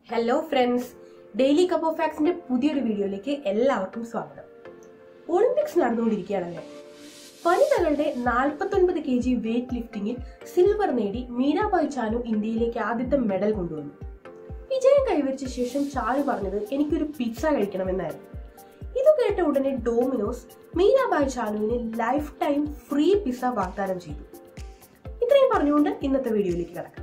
hello friends daily cup of ഫാക്സിന്റെ പുതിയൊരു വീഡിയോയിലേക്ക് എല്ലാവർക്കും സ്വാഗതം ഒളിമ്പിക്സ് നടന്നുകൊണ്ടിരിക്കുകയാണല്ലേ വനിതകളുടെ 49 കെ ജി വെയ്റ്റ് ലിഫ്റ്റിംഗിൽ സിൽവർ നേടി മീനാബായ് ചാനു ഇന്ത്യയിലേക്ക് ആദ്യത്തെ മെഡൽ കൊണ്ടുവന്നു വിജയം കൈവരിച്ച ശേഷം ചാനു പറഞ്ഞത് എനിക്കൊരു പിസ്സ കഴിക്കണമെന്നായിരുന്നു ഇത് കേട്ട ഉടനെ ഡോമിനോസ് മീനാബായ് ചാനുവിന് ലൈഫ് ടൈം ഫ്രീ പിസ്സ വാഗ്ദാനം ചെയ്തു ഇത്രയും പറഞ്ഞുകൊണ്ട് ഇന്നത്തെ വീഡിയോയിലേക്ക് കിടക്കാം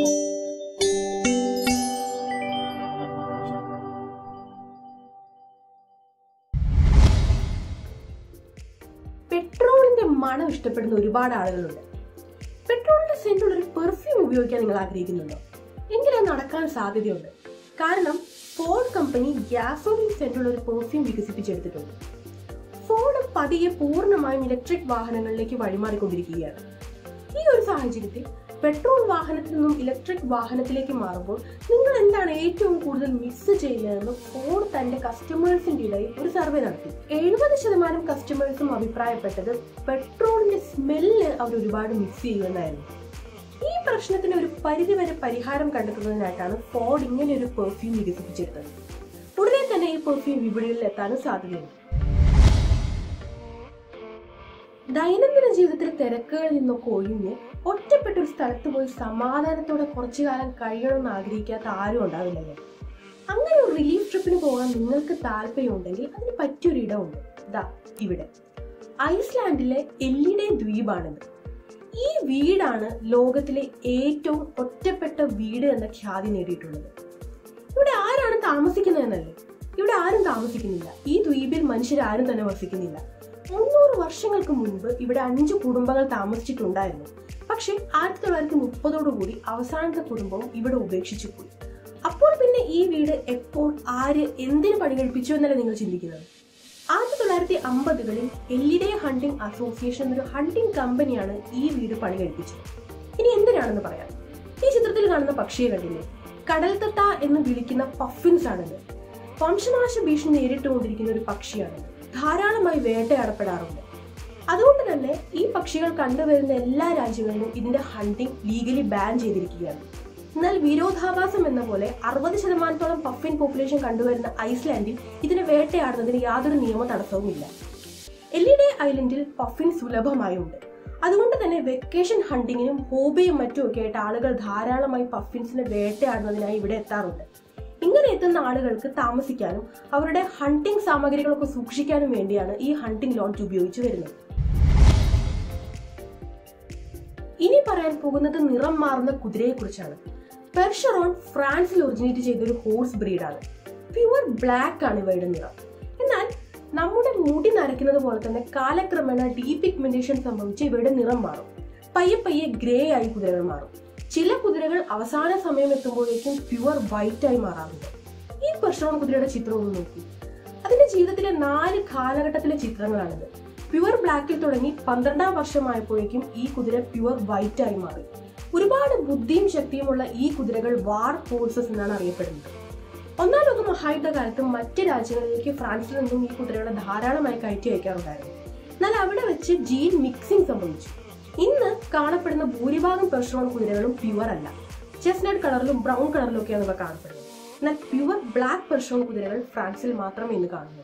പെട്രോളിന്റെ മണം ഇഷ്ടപ്പെടുന്ന ഒരുപാട് ആളുകളുണ്ട് പെട്രോളിന്റെ സെന്റുള്ള ഒരു പെർഫ്യൂം ഉപയോഗിക്കാൻ നിങ്ങൾ ആഗ്രഹിക്കുന്നുണ്ടോ എങ്കിലും അത് നടക്കാൻ സാധ്യതയുണ്ട് കാരണം ഫോർഡ് കമ്പനി ഗ്യാസോലിൻ സെന്റുള്ള ഒരു പെർഫ്യൂം വികസിപ്പിച്ചെടുത്തിട്ടുണ്ട് ഫോർഡ് പതിയെ പൂർണ്ണമായും ഇലക്ട്രിക് വാഹനങ്ങളിലേക്ക് വഴിമാറിക്കൊണ്ടിരിക്കുകയാണ് ഈ ഒരു സാഹചര്യത്തിൽ പെട്രോൾ വാഹനത്തിൽ നിന്നും ഇലക്ട്രിക് വാഹനത്തിലേക്ക് മാറുമ്പോൾ നിങ്ങൾ എന്താണ് ഏറ്റവും കൂടുതൽ മിസ് ചെയ്യുന്നതെന്ന് ഫോർഡ് തന്റെ കസ്റ്റമേഴ്സിന്റെ ഇടയിൽ ഒരു സർവേ നടത്തി എഴുപത് ശതമാനം കസ്റ്റമേഴ്സും അഭിപ്രായപ്പെട്ടത് പെട്രോളിന്റെ സ്മെല്ല് അവർ ഒരുപാട് മിക്സ് ചെയ്യുമെന്നായിരുന്നു ഈ പ്രശ്നത്തിന് ഒരു പരിധിവരെ പരിഹാരം കണ്ടെത്തുന്നതിനായിട്ടാണ് ഫോർഡ് ഇങ്ങനെ ഒരു പെർഫ്യൂം വികസിപ്പിച്ചെടുത്തത് ഉടനെ തന്നെ ഈ പെർഫ്യൂം വിപണികളിൽ എത്താനും സാധ്യതയുണ്ട് ദൈനംദിന ജീവിതത്തിൽ തിരക്കുകളിൽ നിന്നൊക്കെ ഒഴിഞ്ഞ് ഒറ്റപ്പെട്ട ഒരു സ്ഥലത്ത് പോയി സമാധാനത്തോടെ കുറച്ചു കാലം കഴിയണമെന്ന് ആഗ്രഹിക്കാത്ത ആരും ഉണ്ടാവില്ലല്ലോ അങ്ങനെ ഒരു റിലീഫ് ട്രിപ്പിന് പോകാൻ നിങ്ങൾക്ക് താല്പര്യമുണ്ടെങ്കിൽ അതിന് പറ്റിയൊരു ഇടമുണ്ട് ദാ ഇവിടെ ഐസ്ലാൻഡിലെ എല്ലിഡെ ദ്വീപാണിത് ഈ വീടാണ് ലോകത്തിലെ ഏറ്റവും ഒറ്റപ്പെട്ട വീട് എന്ന ഖ്യാതി നേടിയിട്ടുള്ളത് ഇവിടെ ആരാണ് താമസിക്കുന്നതെന്നല്ലേ ഇവിടെ ആരും താമസിക്കുന്നില്ല ഈ ദ്വീപിൽ മനുഷ്യരാരും തന്നെ വസിക്കുന്നില്ല മുന്നൂറ് വർഷങ്ങൾക്ക് മുൻപ് ഇവിടെ അഞ്ച് കുടുംബങ്ങൾ താമസിച്ചിട്ടുണ്ടായിരുന്നു പക്ഷെ ആയിരത്തി തൊള്ളായിരത്തി മുപ്പതോടുകൂടി അവസാനത്തെ കുടുംബവും ഇവിടെ ഉപേക്ഷിച്ചു പോയി അപ്പോൾ പിന്നെ ഈ വീട് എപ്പോൾ ആര് എന്തിനു പണി കഴിപ്പിച്ചു എന്നല്ല നിങ്ങൾ ചിന്തിക്കുന്നത് ആയിരത്തി തൊള്ളായിരത്തി അമ്പതുകളിൽ എല്ലിഡേ ഹണ്ടിംഗ് അസോസിയേഷൻ എന്നൊരു ഹണ്ടിംഗ് കമ്പനിയാണ് ഈ വീട് പണി കഴിപ്പിച്ചത് ഇനി എന്തിനാണെന്ന് പറയാം ഈ ചിത്രത്തിൽ കാണുന്ന പക്ഷിയെ കണ്ടില്ലേ കടൽത്തത്ത എന്ന് വിളിക്കുന്ന പഫിൻസ് ആണിത് വംശനാശ ഭീഷണി നേരിട്ടുകൊണ്ടിരിക്കുന്ന ഒരു പക്ഷിയാണിത് ധാരാളമായി വേട്ടയാടപ്പെടാറുണ്ട് അതുകൊണ്ട് തന്നെ ഈ പക്ഷികൾ കണ്ടുവരുന്ന എല്ലാ രാജ്യങ്ങളിലും ഇതിന്റെ ഹണ്ടിങ് ലീഗലി ബാൻ ചെയ്തിരിക്കുകയാണ് എന്നാൽ വിരോധാഭാസം എന്ന പോലെ അറുപത് ശതമാനത്തോളം പഫിൻ പോപ്പുലേഷൻ കണ്ടുവരുന്ന ഐസ്ലാൻഡിൽ ഇതിനെ വേട്ടയാടുന്നതിന് യാതൊരു നിയമ തടസ്സവുമില്ല എല്ലിഡേ ഐലൻഡിൽ പഫിൻ സുലഭമായുണ്ട് അതുകൊണ്ട് തന്നെ വെക്കേഷൻ ഹണ്ടിങ്ങിനും ഹോബിയും മറ്റും ഒക്കെ ആയിട്ട് ആളുകൾ ധാരാളമായി പഫിൻസിനെ വേട്ടയാടുന്നതിനായി ഇവിടെ എത്താറുണ്ട് ഇങ്ങനെ എത്തുന്ന ആളുകൾക്ക് താമസിക്കാനും അവരുടെ ഹണ്ടിങ് സാമഗ്രികളൊക്കെ സൂക്ഷിക്കാനും വേണ്ടിയാണ് ഈ ഹണ്ടിങ് ലോഡ്ജ് ഉപയോഗിച്ചു വരുന്നത് ഇനി പറയാൻ പോകുന്നത് നിറം മാറുന്ന കുതിരയെ കുറിച്ചാണ് പെർഷറോൺ ഫ്രാൻസിൽ ഒറിജിനേറ്റ് ചെയ്ത ഒരു ഹോഴ്സ് ബ്രീഡാണ് പ്യുവർ ബ്ലാക്ക് ആണ് ഇവയുടെ നിറം എന്നാൽ നമ്മുടെ മുടി നരയ്ക്കുന്നത് പോലെ തന്നെ കാലക്രമേണ ഡീ പിഗ്മെന്റേഷൻ സംഭവിച്ച് ഇവയുടെ നിറം മാറും പയ്യെ പയ്യെ ഗ്രേ ആയി കുതിരകൾ മാറും ചില കുതിരകൾ അവസാന സമയം എത്തുമ്പോഴേക്കും പ്യുവർ വൈറ്റ് ആയി മാറാറുണ്ട് ഈ പെർഷറോൺ കുതിരയുടെ ചിത്രം ഒന്ന് നോക്കൂ അതിന്റെ ജീവിതത്തിലെ നാല് കാലഘട്ടത്തിലെ ചിത്രങ്ങളാണിത് പ്യുവർ ബ്ലാക്കിൽ തുടങ്ങി പന്ത്രണ്ടാം വർഷമായപ്പോഴേക്കും ഈ കുതിര പ്യുവർ വൈറ്റ് ആയി മാറി ഒരുപാട് ബുദ്ധിയും ശക്തിയുമുള്ള ഈ കുതിരകൾ വാർ ഹോഴ്സസ് എന്നാണ് അറിയപ്പെടുന്നത് ഒന്നാം ലോക മഹായുദ്ധ കാലത്ത് മറ്റ് രാജ്യങ്ങളിലേക്ക് ഫ്രാൻസിൽ നിന്നും ഈ കുതിരകളെ ധാരാളമായി കയറ്റി അയക്കാറുണ്ടായിരുന്നു എന്നാൽ അവിടെ വെച്ച് ജീൻ മിക്സിംഗ് സംഭവിച്ചു ഇന്ന് കാണപ്പെടുന്ന ഭൂരിഭാഗം പെർഷോൺ കുതിരകളും പ്യുവർ അല്ല ചെസ്നട്ട് കളറിലും ബ്രൗൺ കളറിലും ഒക്കെയാണ് ഇവ കാണപ്പെടുന്നത് എന്നാൽ പ്യുവർ ബ്ലാക്ക് പെർഷോൺ കുതിരകൾ ഫ്രാൻസിൽ മാത്രമേ ഇന്ന് കാണുന്നുള്ളൂ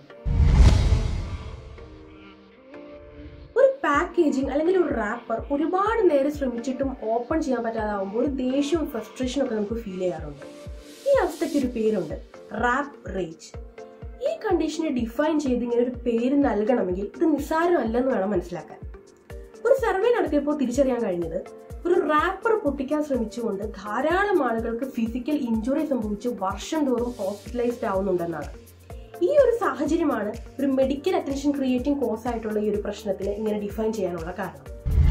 ഒരു പാക്കേജിങ് അല്ലെങ്കിൽ ഒരു റാപ്പർ ഒരുപാട് നേരം ശ്രമിച്ചിട്ടും ഓപ്പൺ ചെയ്യാൻ പറ്റാതാവുമ്പോൾ ഒരു ദേഷ്യവും ഫ്രസ്ട്രേഷനും ഒക്കെ നമുക്ക് ഫീൽ ചെയ്യാറുണ്ട് ഈ അവസ്ഥയ്ക്ക് ഒരു പേരുണ്ട് റാപ്പ് റേജ് ഈ കണ്ടീഷനെ ഡിഫൈൻ ചെയ്ത് ഇങ്ങനെ ഒരു പേര് നൽകണമെങ്കിൽ ഇത് നിസ്സാരമല്ലെന്ന് വേണം മനസ്സിലാക്കാൻ ഒരു സർവേ നടത്തിയപ്പോൾ തിരിച്ചറിയാൻ കഴിഞ്ഞത് ഒരു റാപ്പർ പൊട്ടിക്കാൻ ശ്രമിച്ചുകൊണ്ട് ധാരാളം ആളുകൾക്ക് ഫിസിക്കൽ ഇഞ്ചുറി സംഭവിച്ച് വർഷം തോറും ഹോസ്പിറ്റലൈസ്ഡ് ആവുന്നുണ്ടെന്നാണ് ഈ ഒരു സാഹചര്യമാണ് ഒരു മെഡിക്കൽ അറ്റൻഷൻ ക്രിയേറ്റിംഗ് കോഴ്സ് ആയിട്ടുള്ള ഈ ഒരു പ്രശ്നത്തിന് ഇങ്ങനെ ഡിഫൈൻ ചെയ്യാനുള്ള കാരണം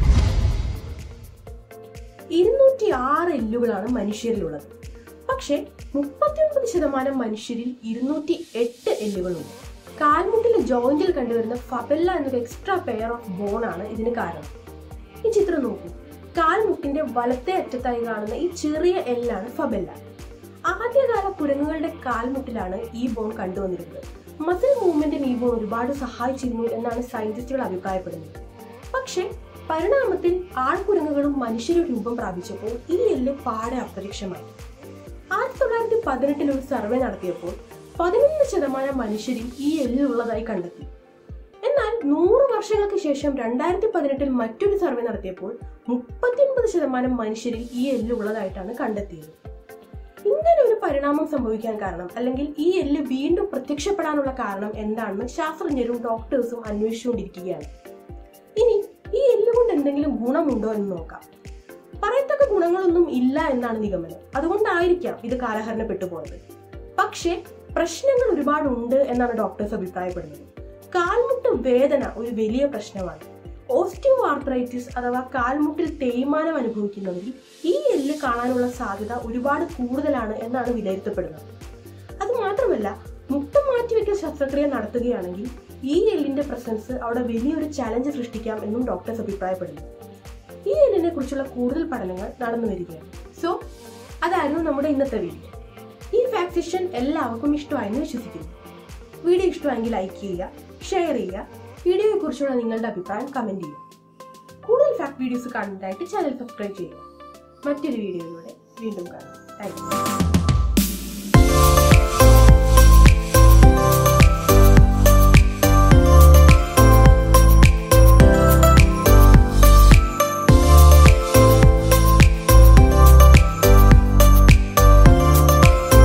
ഇരുന്നൂറ്റി ആറ് എല്ലുകളാണ് മനുഷ്യരിലുള്ളത് പക്ഷേ മുപ്പത്തിയൊൻപത് ശതമാനം മനുഷ്യരിൽ ഇരുന്നൂറ്റി എട്ട് എല്ലുകളുണ്ട് കാൽമുട്ടിലെ ജോയിന്റിൽ കണ്ടുവരുന്ന ഫബെല്ല എന്നൊരു എക്സ്ട്രാ പെയർ ഓഫ് ബോൺ ആണ് ഇതിന് കാരണം ഈ ചിത്രം നോക്കൂ കാൽമുട്ടിന്റെ വലത്തെ അറ്റത്തായി കാണുന്ന ഈ ചെറിയ എല്ലാണ് ഫബെല്ല ആദ്യകാല കുരങ്ങുകളുടെ കാൽമുട്ടിലാണ് ഈ ബോൺ കണ്ടുവന്നിരുന്നത് മസിൽ മൂവ്മെന്റിന് ഈ ബോൺ ഒരുപാട് സഹായിച്ചിരുന്നു എന്നാണ് സയന്റിസ്റ്റുകൾ അഭിപ്രായപ്പെടുന്നത് പക്ഷേ പരിണാമത്തിൽ ആൾക്കുരങ്ങുകളും മനുഷ്യരും രൂപം പ്രാപിച്ചപ്പോൾ ഈ എല്ല് പാടെ അപ്രത്യക്ഷമായി ആയിരത്തി തൊള്ളായിരത്തി പതിനെട്ടിൽ ഒരു സർവേ നടത്തിയപ്പോൾ പതിനൊന്ന് ശതമാനം മനുഷ്യരിൽ ഈ എല്ലുള്ളതായി കണ്ടെത്തി എന്നാൽ നൂറ് വർഷങ്ങൾക്ക് ശേഷം രണ്ടായിരത്തി പതിനെട്ടിൽ മറ്റൊരു സർവേ നടത്തിയപ്പോൾ മുപ്പത്തിയൊൻപത് ശതമാനം മനുഷ്യരിൽ ഈ എല്ലുള്ളതായിട്ടാണ് കണ്ടെത്തിയത് ഇങ്ങനെ ഒരു പരിണാമം സംഭവിക്കാൻ കാരണം അല്ലെങ്കിൽ ഈ എല്ല് വീണ്ടും പ്രത്യക്ഷപ്പെടാനുള്ള കാരണം എന്താണെന്ന് ശാസ്ത്രജ്ഞരും ഡോക്ടേഴ്സും അന്വേഷിച്ചുകൊണ്ടിരിക്കുകയാണ് ഇനി ഈ എല്ല് കൊണ്ട് എന്തെങ്കിലും ഗുണമുണ്ടോ എന്ന് നോക്കാം പറയത്തക്ക ഗുണങ്ങളൊന്നും ഇല്ല എന്നാണ് നിഗമനം അതുകൊണ്ടായിരിക്കാം ഇത് കാലഹരണപ്പെട്ടു പോയത് പക്ഷേ പ്രശ്നങ്ങൾ ഒരുപാടുണ്ട് എന്നാണ് ഡോക്ടേഴ്സ് അഭിപ്രായപ്പെടുന്നത് കാൽമുട്ട് വേദന ഒരു വലിയ പ്രശ്നമാണ് ഓസ്റ്റിയോ ആർത്രൈറ്റിസ് അഥവാ കാൽമുട്ടിൽ തേയ്മാനം അനുഭവിക്കുന്നവരിൽ ഈ എല്ല് കാണാനുള്ള സാധ്യത ഒരുപാട് കൂടുതലാണ് എന്നാണ് വിലയിരുത്തപ്പെടുന്നത് അത് മാത്രമല്ല മുട്ടം മാറ്റിവെക്കൽ ശസ്ത്രക്രിയ നടത്തുകയാണെങ്കിൽ ഈ എല്ലിന്റെ പ്രസൻസ് അവിടെ വലിയൊരു ചലഞ്ച് സൃഷ്ടിക്കാം എന്നും ഡോക്ടേഴ്സ് അഭിപ്രായപ്പെടുന്നു ഈ എല്ലിനെ കുറിച്ചുള്ള കൂടുതൽ പഠനങ്ങൾ നടന്നു വരികയാണ് സോ അതായിരുന്നു നമ്മുടെ ഇന്നത്തെ വീഡിയോ ഈ ഫാക്ട് സെഷൻ എല്ലാവർക്കും ഇഷ്ടമായെന്ന് വിശ്വസിക്കുന്നു വീഡിയോ ഇഷ്ടമായെങ്കിൽ ലൈക്ക് ചെയ്യുക ഷെയർ ചെയ്യുക വീഡിയോയെ കുറിച്ചുള്ള നിങ്ങളുടെ അഭിപ്രായം കമന്റ് ചെയ്യുക കൂടുതൽ ഫാക്ട് വീഡിയോസ് കാണുന്നതായിട്ട് ചാനൽ സബ്സ്ക്രൈബ് ചെയ്യുക മറ്റൊരു വീഡിയോയിലൂടെ വീണ്ടും കാണാം താങ്ക് യു